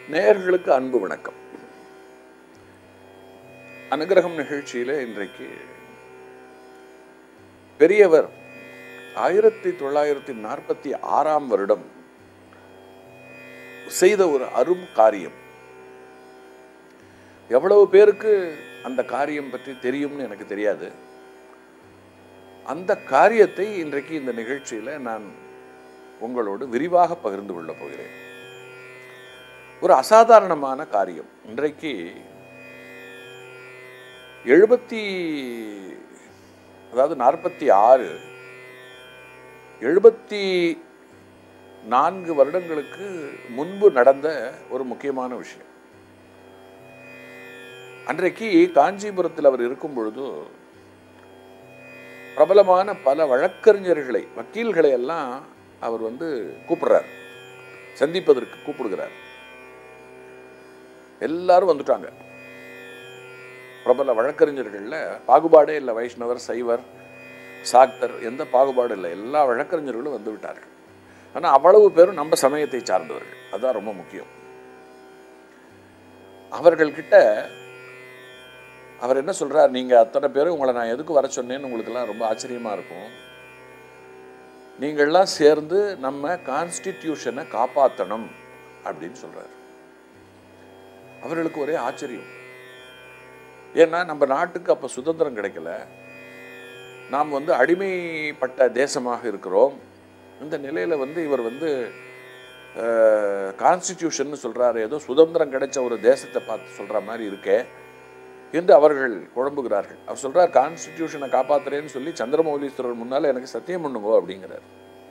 நேயர்களுக்கு அன்பு வணக்கம் அனுகிரகம் நிகழ்ச்சியில இன்றைக்கு பெரியவர் ஆயிரத்தி தொள்ளாயிரத்தி நாற்பத்தி ஆறாம் வருடம் செய்த ஒரு அரும் காரியம் எவ்வளவு பேருக்கு அந்த காரியம் பற்றி தெரியும்னு எனக்கு தெரியாது அந்த காரியத்தை இன்றைக்கு இந்த நிகழ்ச்சியில நான் உங்களோடு விரிவாக பகிர்ந்து கொள்ளப் போகிறேன் ஒரு அசாதாரணமான காரியம் இன்றைக்கு எழுபத்தி அதாவது நாற்பத்தி ஆறு எழுபத்தி நான்கு வருடங்களுக்கு முன்பு நடந்த ஒரு முக்கியமான விஷயம் அன்றைக்கு காஞ்சிபுரத்தில் அவர் இருக்கும் பொழுது பிரபலமான பல வழக்கறிஞர்களை வக்கீல்களை எல்லாம் அவர் வந்து கூப்பிடுறார் சந்திப்பதற்கு கூப்பிடுகிறார் எல்லாரும் வந்துட்டாங்க பிரபல வழக்கறிஞர்கள்ல பாகுபாடே இல்லை வைஷ்ணவர் சைவர் சாக்தர் எந்த பாகுபாடும் இல்லை எல்லா வழக்கறிஞர்களும் வந்து விட்டார்கள் ஆனால் அவ்வளவு பேரும் நம்ம சமயத்தை சார்ந்தவர்கள் அதுதான் ரொம்ப முக்கியம் அவர்கள்கிட்ட அவர் என்ன சொல்றார் நீங்க அத்தனை பேரும் உங்களை நான் எதுக்கு வர சொன்னேன்னு உங்களுக்கெல்லாம் ரொம்ப ஆச்சரியமா இருக்கும் நீங்கள்லாம் சேர்ந்து நம்ம கான்ஸ்டிடியூஷனை காப்பாற்றணும் அப்படின்னு சொல்றாரு அவர்களுக்கு ஒரே ஆச்சரியம் ஏன்னா நம்ம நாட்டுக்கு அப்போ சுதந்திரம் கிடைக்கல நாம் வந்து அடிமைப்பட்ட தேசமாக இருக்கிறோம் இந்த நிலையில் வந்து இவர் வந்து கான்ஸ்டிடியூஷன் சொல்கிறாரு ஏதோ சுதந்திரம் கிடைச்ச ஒரு தேசத்தை பார்த்து சொல்கிற மாதிரி இருக்கே என்று அவர்கள் குழம்புகிறார்கள் அவர் சொல்கிறார் கான்ஸ்டிடியூஷனை காப்பாத்துறேன்னு சொல்லி சந்திரமௌலீஸ்வரர் முன்னால் எனக்கு சத்தியம் பண்ணுங்கோ அப்படிங்கிறார்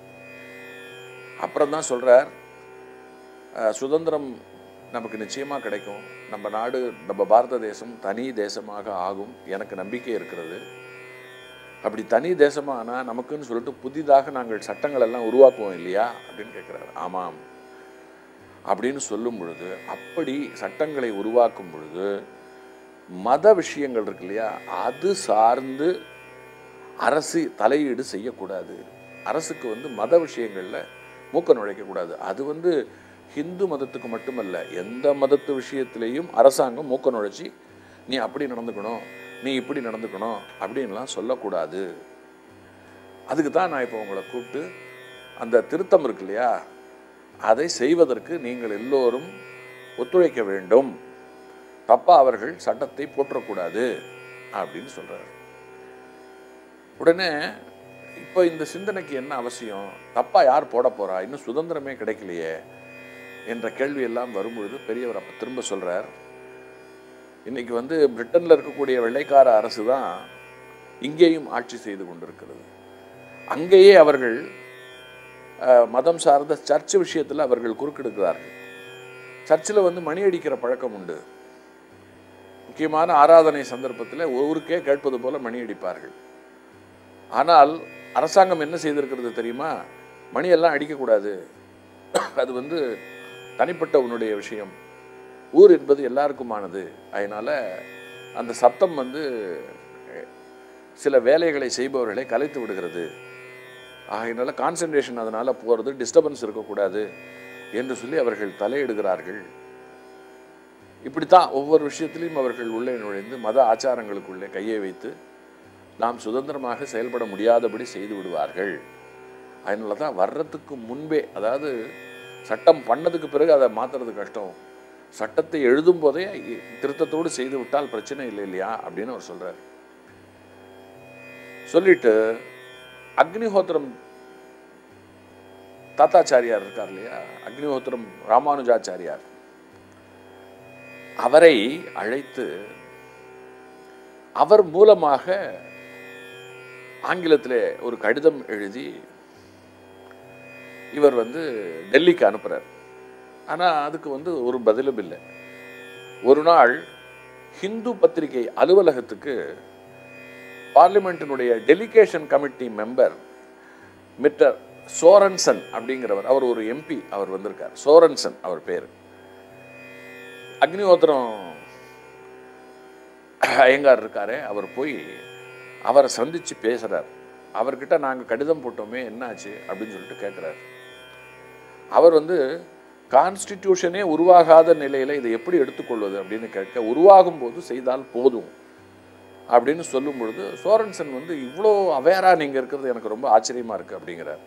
அப்புறம் தான் சொல்கிறார் சுதந்திரம் நமக்கு நிச்சயமாக கிடைக்கும் நம்ம நாடு நம்ம பாரத தேசம் தனி தேசமாக ஆகும் எனக்கு நம்பிக்கை இருக்கிறது அப்படி தனி தேசமாக ஆனால் நமக்குன்னு சொல்லிட்டு புதிதாக நாங்கள் சட்டங்கள் எல்லாம் உருவாக்குவோம் இல்லையா அப்படின்னு கேட்குறாரு ஆமாம் அப்படின்னு சொல்லும் பொழுது அப்படி சட்டங்களை உருவாக்கும் பொழுது மத விஷயங்கள் இருக்கு இல்லையா அது சார்ந்து அரசு தலையீடு செய்யக்கூடாது அரசுக்கு வந்து மத விஷயங்களில் மூக்க நுழைக்கக்கூடாது அது வந்து ஹிந்து மதத்துக்கு மட்டுமல்ல எந்த மதத்து விஷயத்திலையும் அரசாங்கம் மூக்க நுழைச்சி நீ அப்படி நடந்துக்கணும் நீ இப்படி நடந்துக்கணும் அப்படின்லாம் சொல்லக்கூடாது அதுக்கு தான் நான் இப்போ உங்களை கூப்பிட்டு அந்த திருத்தம் இருக்கு இல்லையா அதை செய்வதற்கு நீங்கள் எல்லோரும் ஒத்துழைக்க வேண்டும் தப்பா அவர்கள் சட்டத்தை போற்றக்கூடாது அப்படின்னு சொல்றாரு உடனே இப்போ இந்த சிந்தனைக்கு என்ன அவசியம் தப்பா யார் போட போறா இன்னும் சுதந்திரமே கிடைக்கலையே என்ற கேள்வி எல்லாம் வரும்பொழுது பெரியவர் அப்போ திரும்ப சொல்றார் இன்னைக்கு வந்து பிரிட்டனில் இருக்கக்கூடிய வெள்ளைக்கார அரசு தான் இங்கேயும் ஆட்சி செய்து கொண்டிருக்கிறது அங்கேயே அவர்கள் மதம் சார்ந்த சர்ச் விஷயத்தில் அவர்கள் குறுக்கெடுக்கிறார்கள் சர்ச்சில் வந்து மணி அடிக்கிற பழக்கம் உண்டு முக்கியமான ஆராதனை சந்தர்ப்பத்தில் ஊருக்கே கேட்பது போல மணி அடிப்பார்கள் ஆனால் அரசாங்கம் என்ன செய்திருக்கிறது தெரியுமா மணியெல்லாம் அடிக்கக்கூடாது அது வந்து தனிப்பட்ட உன்னுடைய விஷயம் ஊர் என்பது எல்லாருக்குமானது அதனால் அந்த சத்தம் வந்து சில வேலைகளை செய்பவர்களை கலைத்து விடுகிறது ஆகையினால கான்சன்ட்ரேஷன் அதனால் போகிறது டிஸ்டர்பன்ஸ் இருக்கக்கூடாது என்று சொல்லி அவர்கள் தலையிடுகிறார்கள் இப்படித்தான் ஒவ்வொரு விஷயத்திலையும் அவர்கள் உள்ளே நுழைந்து மத ஆச்சாரங்களுக்குள்ளே கையை வைத்து நாம் சுதந்திரமாக செயல்பட முடியாதபடி செய்து விடுவார்கள் அதனால தான் வர்றதுக்கு முன்பே அதாவது சட்டம் பண்ணதுக்கு பிறகு அதை மாற்றுறது கஷ்டம் சட்டத்தை எழுதும் போதே திருத்தத்தோடு செய்து விட்டால் பிரச்சனை இல்லை இல்லையா அப்படின்னு அவர் சொல்றார் சொல்லிட்டு அக்னிஹோத்திரம் தாத்தாச்சாரியார் இருக்கார் இல்லையா அக்னிஹோத்திரம் ராமானுஜாச்சாரியார் அவரை அழைத்து அவர் மூலமாக ஆங்கிலத்திலே ஒரு கடிதம் எழுதி இவர் வந்து டெல்லிக்கு அனுப்புகிறார் ஆனால் அதுக்கு வந்து ஒரு பதிலும் இல்லை ஒரு நாள் ஹிந்து பத்திரிகை அலுவலகத்துக்கு பார்லிமெண்ட்டினுடைய delegation committee member mister Sorensen அப்படிங்கிறவர் அவர் ஒரு எம்பி அவர் வந்திருக்கார் சோரன்சன் அவர் பேர் அக்னிஹோத்திரம் ஐயங்கார் இருக்காரே அவர் போய் அவரை சந்தித்து பேசுகிறார் அவர்கிட்ட நாங்கள் கடிதம் போட்டோமே என்னாச்சு அப்படின்னு சொல்லிட்டு கேட்குறாரு அவர் வந்து கான்ஸ்டிடியூஷனே உருவாகாத நிலையில் இதை எப்படி எடுத்துக்கொள்வது அப்படின்னு கேட்க உருவாகும் போது செய்தால் போதும் அப்படின்னு சொல்லும் பொழுது சோரன்சன் வந்து இவ்வளோ அவேராக நீங்கள் இருக்கிறது எனக்கு ரொம்ப ஆச்சரியமாக இருக்குது அப்படிங்கிறார்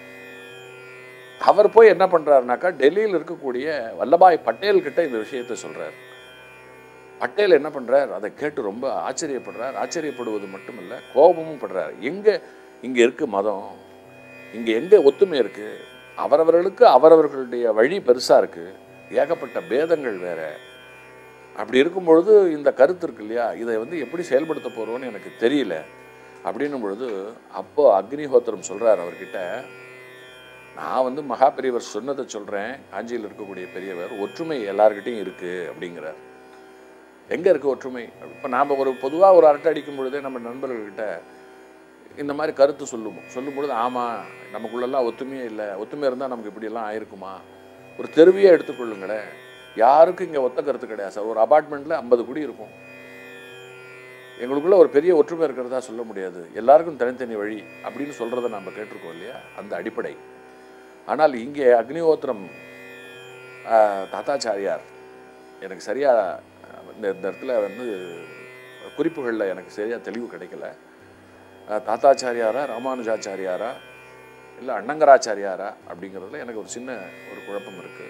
அவர் போய் என்ன பண்ணுறாருனாக்கா டெல்லியில் இருக்கக்கூடிய வல்லபாய் பட்டேல் கிட்ட இந்த விஷயத்தை சொல்கிறார் பட்டேல் என்ன பண்ணுறார் அதை கேட்டு ரொம்ப ஆச்சரியப்படுறார் ஆச்சரியப்படுவது மட்டுமல்ல கோபமும் படுறார் எங்கே இங்கே இருக்கு மதம் இங்கே எங்கே ஒத்துமை இருக்குது அவரவர்களுக்கு அவரவர்களுடைய வழி பெருசாக இருக்குது ஏகப்பட்ட பேதங்கள் வேற அப்படி இருக்கும் பொழுது இந்த கருத்து இருக்கு இல்லையா இதை வந்து எப்படி செயல்படுத்த போகிறோன்னு எனக்கு தெரியல அப்படின்னும் பொழுது அப்போ அக்னிஹோத்திரம் சொல்கிறார் அவர்கிட்ட நான் வந்து மகா பெரியவர் சொன்னதை சொல்கிறேன் காஞ்சியில் இருக்கக்கூடிய பெரியவர் ஒற்றுமை எல்லார்கிட்டையும் இருக்குது அப்படிங்கிறார் எங்கே இருக்குது ஒற்றுமை இப்போ நாம் ஒரு பொதுவாக ஒரு அரட்டை அடிக்கும் பொழுதே நம்ம நண்பர்கள்கிட்ட இந்த மாதிரி கருத்து சொல்லுவோம் சொல்லும் பொழுது ஆமாம் நமக்குள்ளெல்லாம் ஒத்துமையே இல்லை ஒத்துமை இருந்தால் நமக்கு இப்படியெல்லாம் ஆயிருக்குமா ஒரு தெருவையே எடுத்துக்கொள்ளுங்களேன் யாருக்கும் இங்கே ஒத்த கருத்து கிடையாது சார் ஒரு அபார்ட்மெண்ட்டில் ஐம்பது குடி இருக்கும் எங்களுக்குள்ள ஒரு பெரிய ஒற்றுமை இருக்கிறதா சொல்ல முடியாது எல்லாருக்கும் தனித்தனி வழி அப்படின்னு சொல்கிறத நம்ம கேட்டிருக்கோம் இல்லையா அந்த அடிப்படை ஆனால் இங்கே அக்னிஹோத்திரம் ஆஹ், தாத்தாச்சாரியார் எனக்கு சரியாக இந்த இந்த இடத்துல வந்து குறிப்புகளில் எனக்கு சரியாக தெளிவு கிடைக்கல ஆஹ், தாத்தாச்சாரியாரா ராமானுஜாச்சாரியாரா இல்லை அண்ணங்கராச்சாரியாரா அப்படிங்கிறதுல எனக்கு ஒரு சின்ன ஒரு குழப்பம் இருக்குது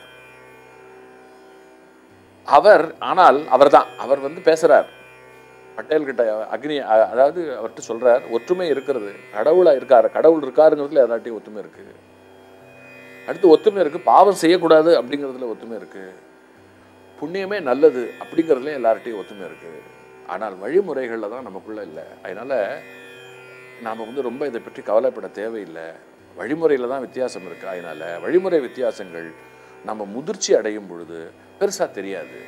அவர் ஆனால் அவர்தான் அவர் வந்து பேசுகிறார் பட்டேல் கிட்ட அக்னி அ- அதாவது அவர்கிட்ட சொல்றார் ஒற்றுமை இருக்கிறது கடவுளா இருக்காரு கடவுள் இருக்காருங்கிறதுல எல்லார்ட்டையும் ஒத்துமை இருக்கு அடுத்து ஒத்துமை இருக்கு பாவம் செய்யக்கூடாது அப்படிங்கிறதுல ஒத்துமை இருக்கு புண்ணியமே நல்லது அப்படிங்கிறதுல எல்லார்ட்டையும் ஒத்துமை இருக்கு ஆனால் வழிமுறைகளில் தான் நமக்குள்ள இல்லை அதனால நாம் வந்து ரொம்ப இதை பற்றி கவலைப்பட தேவையில்லை வழிமுறையில் தான் வித்தியாசம் இருக்கு அதனால வழிமுறை வித்தியாசங்கள் நம்ம முதிர்ச்சி அடையும் பொழுது பெருசாக தெரியாது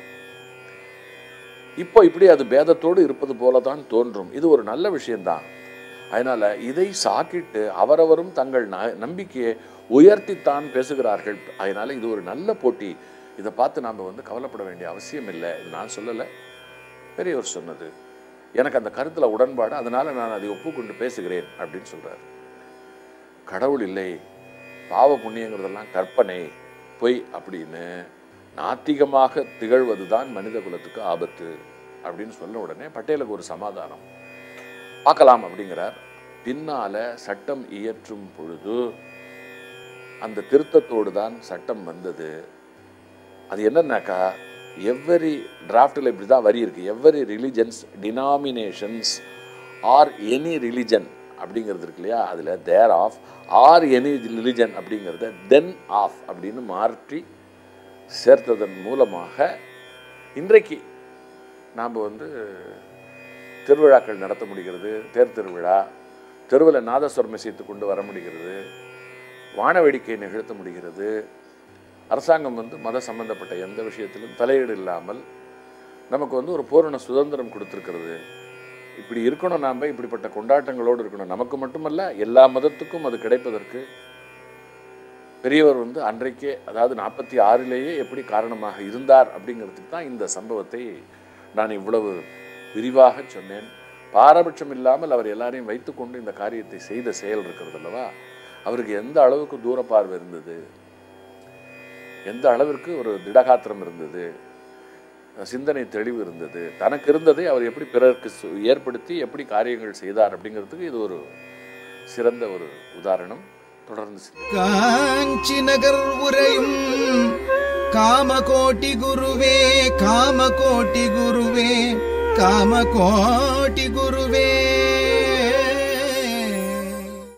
இப்போ இப்படி அது பேதத்தோடு இருப்பது போல தான் தோன்றும் இது ஒரு நல்ல விஷயம்தான் அதனால இதை சாக்கிட்டு அவரவரும் தங்கள் ந- நம்பிக்கையை உயர்த்தித்தான் பேசுகிறார்கள் அதனால இது ஒரு நல்ல போட்டி இதை பார்த்து நாம் வந்து கவலைப்பட வேண்டிய அவசியம் இல்லை இது நான் சொல்லலை பெரியவர் சொன்னது எனக்கு அந்த கருத்தில் உடன்பாடு அதனால நான் அதை ஒப்புக்கொண்டு பேசுகிறேன் அப்படின்னு சொல்றார் கடவுள் இல்லை பாவ புண்ணியங்கிறதெல்லாம் கற்பனை பொய் அப்படின்னு நாத்திகமாக திகழ்வது தான் மனித குலத்துக்கு ஆபத்து அப்படின்னு சொன்ன உடனே பட்டேலுக்கு ஒரு சமாதானம் பார்க்கலாம் அப்படிங்கிறார் பின்னால சட்டம் இயற்றும் பொழுது அந்த திருத்தத்தோடு தான் சட்டம் வந்தது அது என்னன்னாக்கா எவ்வரி டிராஃப்டில் இப்படி தான் வரி இருக்கு every religions denominations are any religion அப்படிங்கிறது இருக்கு இல்லையா அதில் there of or any religion அப்படிங்கிறத தென் ஆஃப் அப்படின்னு மாற்றி சேர்த்ததன் மூலமாக இன்றைக்கு நாம் வந்து திருவிழாக்கள் நடத்த முடிகிறது தேர் திருவிழா தெருவில் நாதஸ்வரம் இசைத்து கொண்டு வர முடிகிறது வான வேடிக்கை நிகழ்த்த முடிகிறது அரசாங்கம் வந்து மத சம்பந்தப்பட்ட எந்த விஷயத்திலும் தலையீடு இல்லாமல் நமக்கு வந்து ஒரு பூரண சுதந்திரம் கொடுத்துருக்கிறது இப்படி இருக்கணும் நாம் இப்படிப்பட்ட கொண்டாட்டங்களோடு இருக்கணும் நமக்கு மட்டுமல்ல எல்லா மதத்துக்கும் அது கிடைப்பதற்கு பெரியவர் வந்து அன்றைக்கே அதாவது நாற்பத்தி ஆறிலேயே எப்படி காரணமாக இருந்தார் அப்படிங்கிறதுக்கு தான் இந்த சம்பவத்தை நான் இவ்வளவு விரிவாக சொன்னேன் பாரபட்சம் இல்லாமல் அவர் எல்லாரையும் வைத்துக்கொண்டு இந்த காரியத்தை செய்த செயல் இருக்கிறது அல்லவா அவருக்கு எந்த அளவுக்கு தூர பார்வை இருந்தது எந்த அளவிற்கு ஒரு திடகாத்திரம் இருந்தது சிந்தனை தெளிவு இருந்தது தனக்கு இருந்ததை அவர் எப்படி பிறருக்கு சு- ஏற்படுத்தி எப்படி காரியங்கள் செய்தார் அப்படிங்கிறதுக்கு இது ஒரு சிறந்த ஒரு உதாரணம் தொடர்ந்து சிந்திப்போம். காஞ்சி நகர் உரையும் காமகோட்டி குருவே காமகோட்டி குருவே காமகோட்டி குருவே